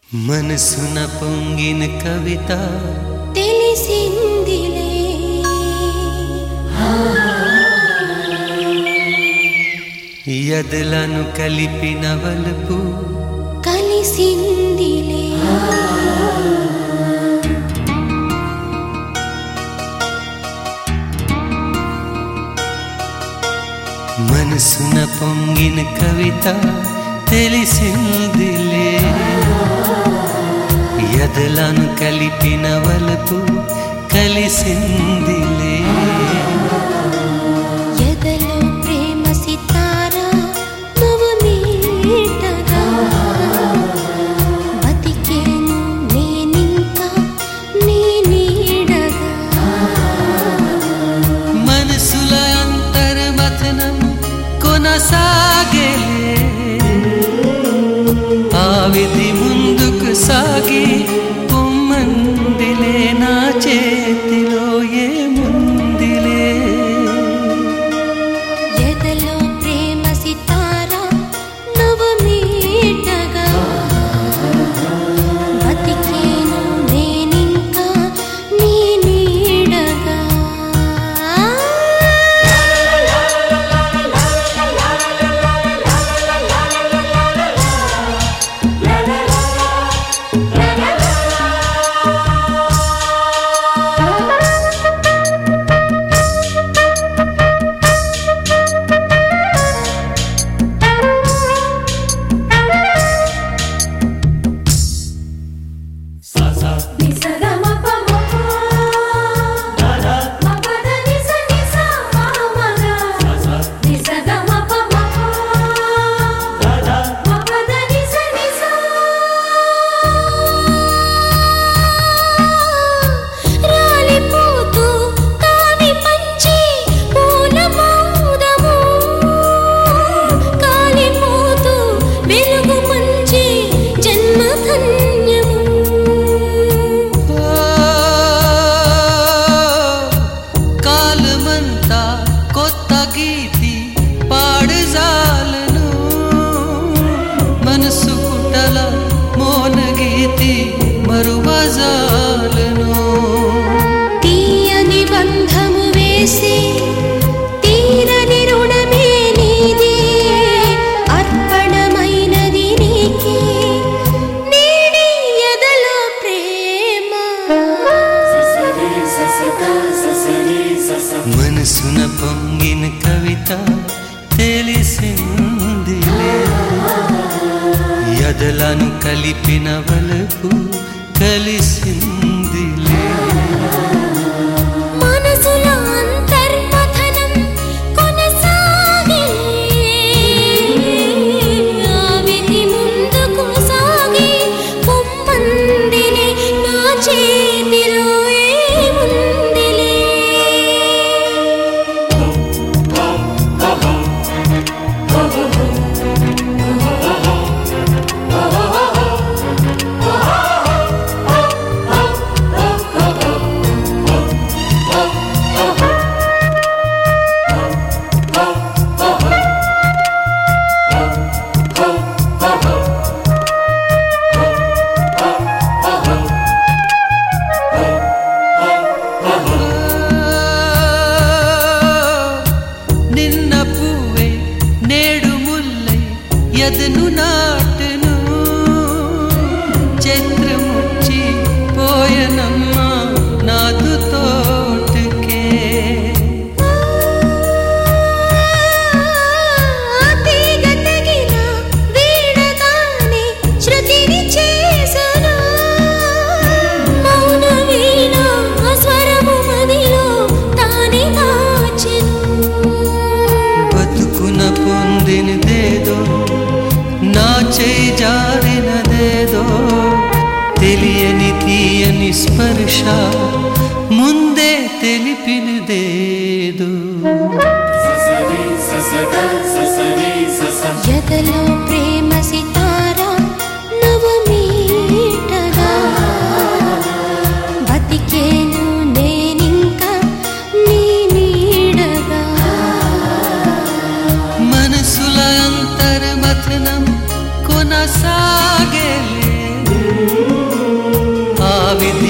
మనసున పొంగిన కవిత తెలిసిందిలే ఎదలను కలిపిన వలుపు కలిసిందిలే మనసున పొంగిన కవిత తెలిసిందిలే ఎదలను కలిపిన వలుపు కలిసిందిలే ఎదలో ప్రేమ సితార నువ్వు మీటగా బతికేను నేనింకా నీ నీడగా మనసుల అంతర్మథనం కొనసాగేలే ఆ విధి ముందుకు సాగి పొమ్మందిలే నా చేతిలో ఏముందిలే ఎదలో ప్రేమ సితార నువ్వు మీటగా బతికేను నేనింకా నీ నీడగా రాలిపోతూ కావి పంచి పూల మోదము కాలిపోతూ వెలుగు మంచి జన్మ ధన్యము కాలమంతా కొత్త గీతి పాడజాలను మనసు కుటల మోన గీతి మరువజాలను తీయని బంధము వేసి తీరని రుణమే నీది అర్పణమైనది నీకే నేడి ఎదలో ప్రేమ మనసున పొంగిన కవిత తెలిసిందిలే ఎదలను కలిపిన వలపు కలిసిందిలే మనసులో అంతర్మథనం కొనసాగే ఆ విధి ముందుకు సాగి పొమ్మందిలే నా చేతిలో ఏముందిలే నిన్న పువ్వే నేడు ముల్లై ఎదను నాటను చంద్రముచ్చి పోయనమ్మ నాదు తోటకే తీగ తగిన వీణగానే శృతిని చేసను మౌన వీణ స్వరము మదిలో తానే దాచెను బతుకున పొందినదేదో నా చేయి జారినదేదో తెలియని తీయని స్పర్శ ముందే తెలిపినదేదో ఎదలో ప్రేమ సితార నువ్వు మీటగా బతికేను నేనింకా నీ నీడగా మనసుల అంతర్మథనం కొనసాగేలే విధి